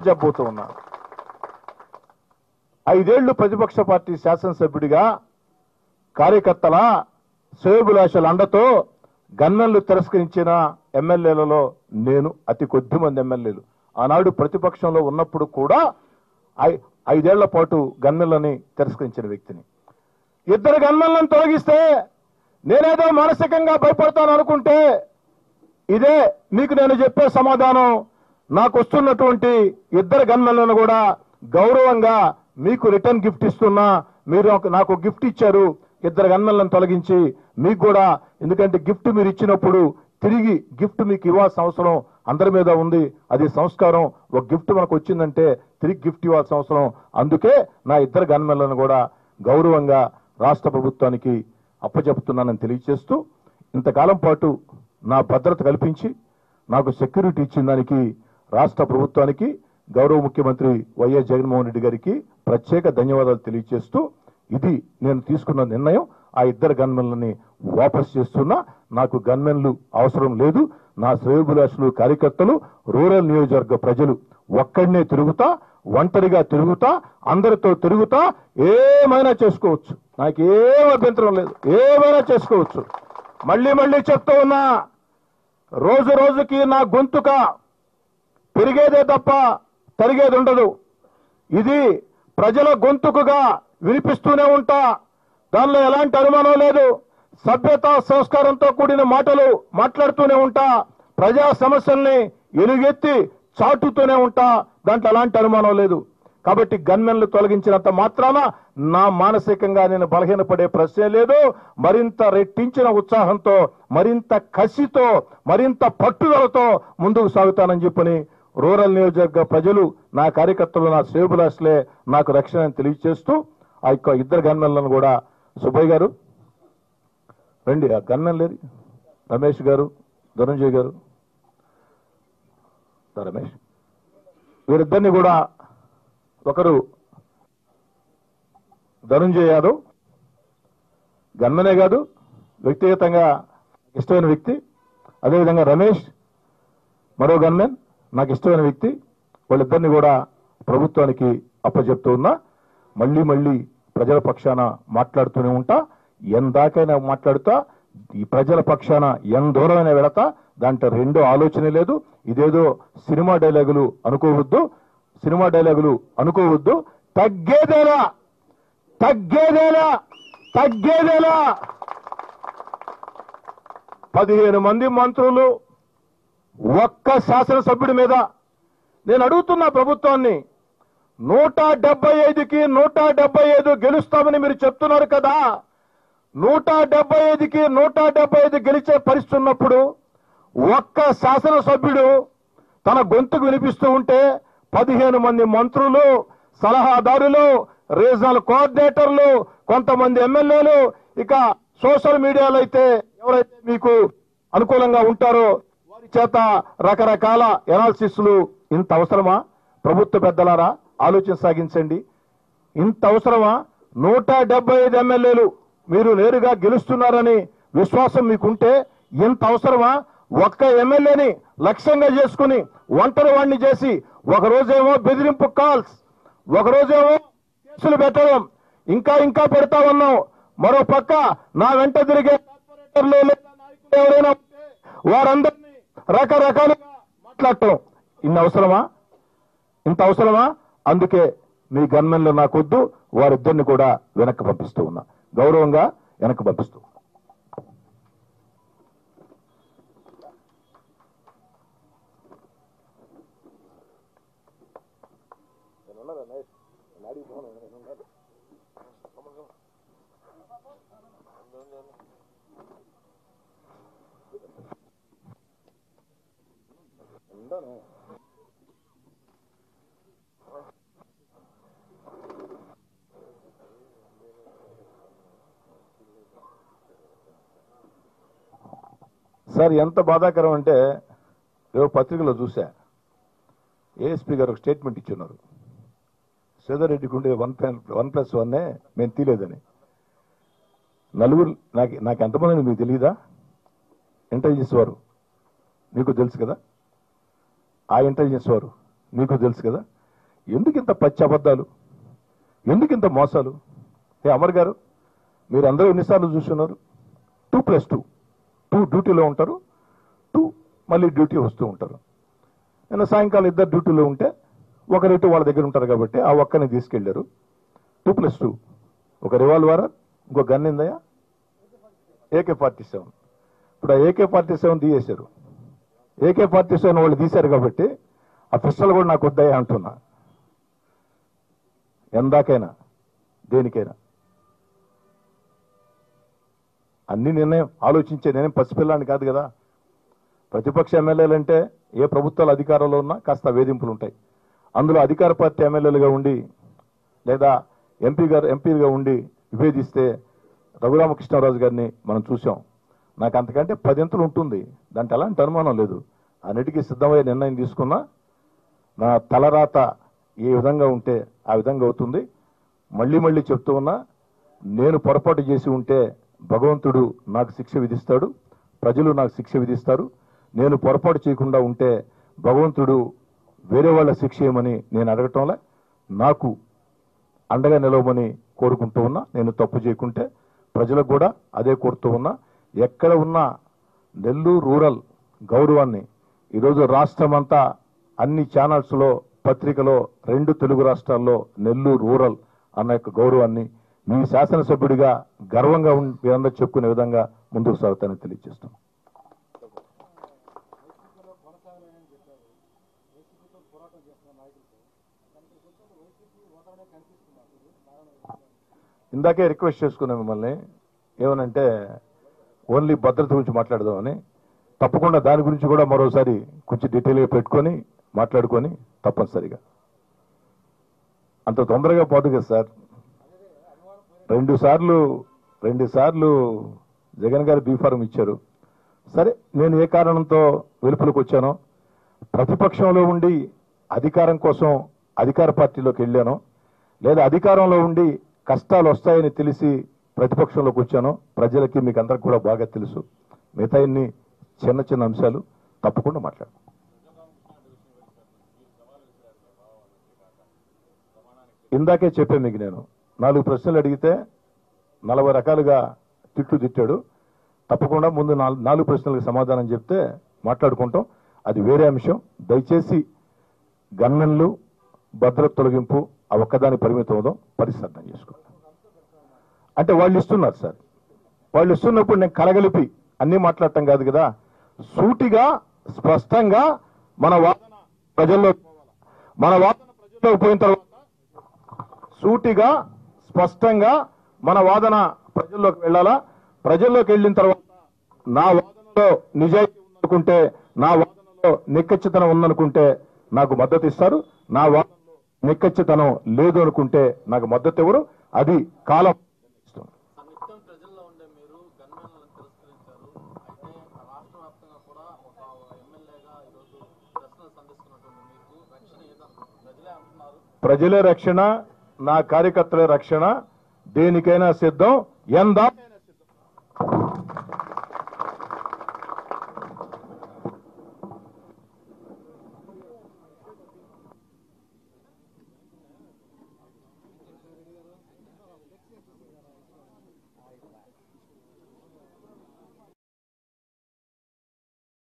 చెప్పబోతూ ఉన్నా ఐదేళ్లు ప్రతిపక్ష పార్టీ శాసనసభ్యుడిగా కార్యకర్తల శ్రేయోభిలాషల అండతో గన్నెలు తిరస్కరించిన ఎమ్మెల్యేలలో నేను అతి కొద్ది మంది ఎమ్మెల్యేలు ఆనాడు ప్రతిపక్షంలో ఉన్నప్పుడు కూడా ఐ- ఐదేళ్ల పాటు గన్నెలని తిరస్కరించిన వ్యక్తిని ఇద్దరు గన్మెన్లను తొలగిస్తే నేనేదో మానసికంగా భయపడతాను అనుకుంటే ఇదే మీకు నేను చెప్పే సమాధానం నాకు వస్తున్నటువంటి ఇద్దరు గన్మెన్లను కూడా గౌరవంగా మీకు రిటర్న్ గిఫ్ట్ ఇస్తున్నా మీరు ఒక- నాకు గిఫ్ట్ ఇచ్చారు ఇద్దరు గన్మెన్లను తొలగించి మీకు కూడా ఎందుకంటే గిఫ్ట్ మీరు ఇచ్చినప్పుడు తిరిగి గిఫ్ట్ మీకు ఇవ్వాల్సిన అవసరం అందరి మీద ఉంది అది సంస్కారం ఒక గిఫ్ట్ మనకు వచ్చిందంటే తిరిగి గిఫ్ట్ ఇవ్వాల్సిన అవసరం అందుకే నా ఇద్దరు గన్మెన్లను కూడా గౌరవంగా రాష్ట్ర ప్రభుత్వానికి అప్పచెప్తున్నానని తెలియజేస్తూ ఇంతకాలం పాటు నా భద్రత కల్పించి నాకు సెక్యూరిటీ ఇచ్చిన దానికి రాష్ట్ర ప్రభుత్వానికి గౌరవ ముఖ్యమంత్రి వైఎస్ జగన్మోహన్ రెడ్డి గారికి ప్రత్యేక ధన్యవాదాలు తెలియజేస్తూ ఇది నేను తీసుకున్న నిర్ణయం ఆ ఇద్దరు గన్మెన్లని వాపస్ చేస్తున్నా నాకు గన్మెన్లు అవసరం లేదు నా శ్రేయోభిలాషులు కార్యకర్తలు రూరల్ నియోజకవర్గ ప్రజలు ఒక్కడనే తిరుగుతా ఒంటరిగా తిరుగుతా అందరితో తిరుగుతా ఏమైనా చేసుకోవచ్చు నాకు ఏం అభ్యంతరం లేదు ఏమైనా చేసుకోవచ్చు మళ్ళీ మళ్ళీ చెప్తూ ఉన్నా రోజు రోజుకి నా గొంతుక పెరిగేదే తప్ప తరిగేది ఉండదు ఇది ప్రజల గొంతుకుగా వినిపిస్తూనే ఉంటా దానిలో ఎలాంటి అనుమానం లేదు సభ్యత సంస్కారంతో కూడిన మాటలు మాట్లాడుతూనే ఉంటా ప్రజా సమస్యల్ని ఎలుగెత్తి చాటుతూనే ఉంటా దాంట్లో ఎలాంటి అనుమానం లేదు కాబట్టి గన్మెన్లు తొలగించినంత మాత్రాన నా మానసికంగా నేను బలహీనపడే ప్రశ్నే లేదు మరింత రెట్టించిన ఉత్సాహంతో మరింత కసితో మరింత పట్టుదలతో ముందుకు సాగుతానని చెప్పని రూరల్ నియోజకవర్గ ప్రజలు నా కార్యకర్తలు నా శ్రేయబులాసులే నాకు రక్షణ అని తెలియజేస్తూ ఆ యొక్క ఇద్దరు గన్మెన్లను కూడా సుబ్బయ్య గారు రండి ఆ గన్మెన్ లేరు రమేష్ గారు ధనంజయ్ గారు దా రమేష్ వీరిద్దరిని కూడా ఒకరు ధనుంజయ్ యాదవ్ గన్మనే కాదు వ్యక్తిగతంగా ఇష్టమైన వ్యక్తి అదేవిధంగా రమేష్ మరో గన్మెన్ నాకు ఇష్టమైన వ్యక్తి వాళ్ళిద్దరిని కూడా ప్రభుత్వానికి అప్పచెప్తూ ఉన్నా మళ్ళీ మళ్ళీ ప్రజల పక్షాన మాట్లాడుతూనే ఉంటా ఎందాకైనా మాట్లాడుతా ఈ ప్రజల పక్షాన ఎంత దూరమైనా వెళతా దాంట్లో రెండో ఆలోచనే లేదు ఇదేదో సినిమా డైలాగులు అనుకోవద్దు సినిమా డైలాగులు అనుకోవద్దు తగ్గేదేలా తగ్గేదేలా తగ్గేదేలా పదిహేను మంది మంత్రులు ఒక్క శాసనసభ్యుడి మీద నేను అడుగుతున్న ప్రభుత్వాన్ని నూట డెబ్బై ఐదుకి నూట డెబ్బై ఐదు గెలుస్తామని మీరు చెప్తున్నారు కదా నూట డెబ్బై ఐదుకి నూట డెబ్బై ఐదు గెలిచే పరిస్థితి ఉన్నప్పుడు ఒక్క శాసనసభ్యుడు తన గొంతుకు వినిపిస్తూ ఉంటే పదిహేను మంది మంత్రులు సలహాదారులు రీజనల్ కోఆర్డినేటర్లు కొంతమంది ఎమ్మెల్యేలు ఇక సోషల్ మీడియాలో అయితే ఎవరైతే మీకు అనుకూలంగా ఉంటారో వారి చేత రకరకాల ఎనాలిసిస్లు ఇంత అవసరమా ప్రభుత్వ పెద్దలారా ఆలోచన సాగించండి ఇంత అవసరమా నూట డెబ్బై ఐదు ఎమ్మెల్యేలు మీరు నేరుగా గెలుస్తున్నారని విశ్వాసం మీకుంటే ఇంత అవసరమా ఒక్క ఎమ్మెల్యేని లక్ష్యంగా చేసుకుని ఒంటరి వాడిని చేసి ఒక రోజేమో బెదిరింపు కాల్స్ ఒక రోజేమో కేసులు పెట్టడం ఇంకా ఇంకా పెడతా ఉన్నాం మరో పక్క నా వెంట తిరిగే కార్పొరేటర్లు లేదా నాయకులు ఎవరైనా ఉంటే వారందరినీ రకరకాలుగా మాట్లాడటం ఇన్ని అవసరమా ఇంత అవసరమా అందుకే మీ గన్మెన్లు నాకొద్దు వారిద్దరిని కూడా వెనక్కి పంపిస్తూ ఉన్నా గౌరవంగా వెనక్కి పంపిస్తూ ఉన్నా. సార్ ఎంత బాధాకరం అంటే ఏవో పత్రికలో చూసా ఏఎస్పీ గారు ఒక స్టేట్మెంట్ ఇచ్చున్నారు శ్రీధర్ ఉండే వన్ ప్లస్ వన్ ప్లస్ వన్నే మేము తీలేదని నలుగురు నాకు నాకు ఎంతమంది మీకు తెలియదా ఇంటెలిజెన్స్ వారు మీకు తెలుసు కదా ఆ ఇంటెలిజెన్స్ వారు మీకు తెలుసు కదా ఎందుకు ఇంత పచ్చి అబద్ధాలు ఎందుకు ఇంత మోసాలు ఏ అమర్ గారు మీరు అందరూ ఎన్నిసార్లు చూస్తున్నారు టూ ప్లస్ టూ టూ డ్యూటీలో ఉంటారు టూ మళ్ళీ డ్యూటీ వస్తూ ఉంటారు నిన్న సాయంకాలం ఇద్దరు డ్యూటీలో ఉంటే ఒకరు ఇటు వాళ్ళ దగ్గర ఉంటారు కాబట్టి ఆ ఒక్కని తీసుకెళ్లారు టూ ప్లస్ టూ ఒక రివాల్వర్ ఇంకో గన్ ఏందయ్యా ఏకే ఫార్టీ సెవెన్ ఇప్పుడు ఆ ఏకే ఫార్టీ సెవెన్ తీసేశారు ఏకే ఫార్టీ సెవెన్ వాళ్ళు తీశారు కాబట్టి ఆ పిస్టల్ కూడా నాకు వద్దయ్యా అంటున్నా ఎందాకైనా దేనికైనా అన్ని నిర్ణయం ఆలోచించే నేనేం పసిపిల్లాన్ని కాదు కదా ప్రతిపక్ష ఎమ్మెల్యేలు అంటే ఏ ప్రభుత్వాలు అధికారంలో ఉన్నా కాస్త వేధింపులు ఉంటాయి అందులో అధికార పార్టీ ఎమ్మెల్యేలుగా ఉండి లేదా ఎంపీ గారు ఎంపీలుగా ఉండి విభేదిస్తే రఘురామకృష్ణరాజు గారిని మనం చూసాం నాకు అంతకంటే పదింతలు ఉంటుంది దాంట్లో ఎలాంటి అనుమానం లేదు అన్నిటికీ సిద్ధమయ్యే నిర్ణయం తీసుకున్నా నా తలరాత ఏ విధంగా ఉంటే ఆ విధంగా అవుతుంది మళ్ళీ మళ్ళీ చెప్తూ ఉన్నా నేను పొరపాటు చేసి ఉంటే భగవంతుడు నాకు శిక్ష విధిస్తాడు ప్రజలు నాకు శిక్ష విధిస్తారు నేను పొరపాటు చేయకుండా ఉంటే భగవంతుడు వేరే వాళ్ళ శిక్ష ఏమని నేను అడగటంలే నాకు అండగా నిలవమని కోరుకుంటూ ఉన్నా నేను తప్పు చేయకుంటే ప్రజలకు కూడా అదే కోరుతూ ఉన్నా ఎక్కడ ఉన్నా నెల్లూరు రూరల్ గౌరవాన్ని ఈరోజు రాష్ట్రం అంతా అన్ని ఛానల్స్లో పత్రికలో రెండు తెలుగు రాష్ట్రాల్లో నెల్లూరు రూరల్ అన్న యొక్క గౌరవాన్ని మీ శాసనసభ్యుడిగా గర్వంగా ఉం- మీరందరూ చెప్పుకునే విధంగా ముందుకు సాగుతానని తెలియజేస్తాం ఇందాకే రిక్వెస్ట్ చేసుకున్నాం మిమ్మల్ని ఏమనంటే ఓన్లీ భద్రత గురించి మాట్లాడదామని తప్పకుండా దాని గురించి కూడా మరోసారి కొంచెం డీటెయిల్గా పెట్టుకొని మాట్లాడుకొని తప్పనిసరిగా అంత తొందరగా పోదు కదా సార్ రెండు సార్లు రెండు సార్లు జగన్ గారు బీఫారం ఇచ్చారు సరే నేను ఏ కారణంతో వెలుపులకు వచ్చానో ప్రతిపక్షంలో ఉండి అధికారం కోసం అధికార పార్టీలోకి వెళ్ళాను లేదా అధికారంలో ఉండి కష్టాలు వస్తాయని తెలిసి ప్రతిపక్షంలోకి వచ్చాను ప్రజలకి మీకు అందరికి కూడా బాగా తెలుసు మిగతా ఇన్ని చిన్న చిన్న అంశాలు తప్పకుండా మాట్లాడు ఇందాకే చెప్పాను మీకు నేను నాలుగు ప్రశ్నలు అడిగితే నలభై రకాలుగా తిట్లు తిట్టాడు తప్పకుండా ముందు నాలుగు నాలుగు ప్రశ్నలకు సమాధానం చెప్తే మాట్లాడుకుంటాం అది వేరే అంశం దయచేసి గన్మెన్లు భద్రత తొలగింపు ఆ ఒక్కదాని పరిమితం అవుదాం పరిస్థితి అర్థం చేసుకోండి అంటే వాళ్ళు ఇస్తున్నారు సార్ వాళ్ళు ఇస్తున్నప్పుడు నేను కలగలిపి అన్ని మాట్లాడటం కాదు కదా సూటిగా స్పష్టంగా మన వాదన ప్రజల్లో మన వాదన ప్రజల్లోకి పోయిన తర్వాత సూటిగా స్పష్టంగా మన వాదన ప్రజల్లోకి వెళ్ళాలా ప్రజల్లోకి వెళ్ళిన తర్వాత నా వాదనలో నిజాయితీ ఉందనుకుంటే నా వాదనలో నిక్కచ్చితనం ఉందనుకుంటే నాకు మద్దతు ఇస్తారు నా వాదనలో నిక్కచ్చితనం లేదు అనుకుంటే నాకు మద్దతు ఎవరు అది కాలం ఇస్తుంది. నిత్యం ప్రజల్లో ఉండే మీరు గన్మెన్లను తిరస్కరించారు అయితే రాష్ట్ర వ్యాప్తంగా కూడా ఒక ఎమ్మెల్యేగా ఈరోజు ప్రశ్నలు సంధిస్తున్నటువంటి మీకు రక్షణ ఏదన్నా ప్రజలే అంటున్నారు ప్రజలే రక్షణ నా కార్యకర్తలే రక్షణ దేనికైనా సిద్ధం ఎందా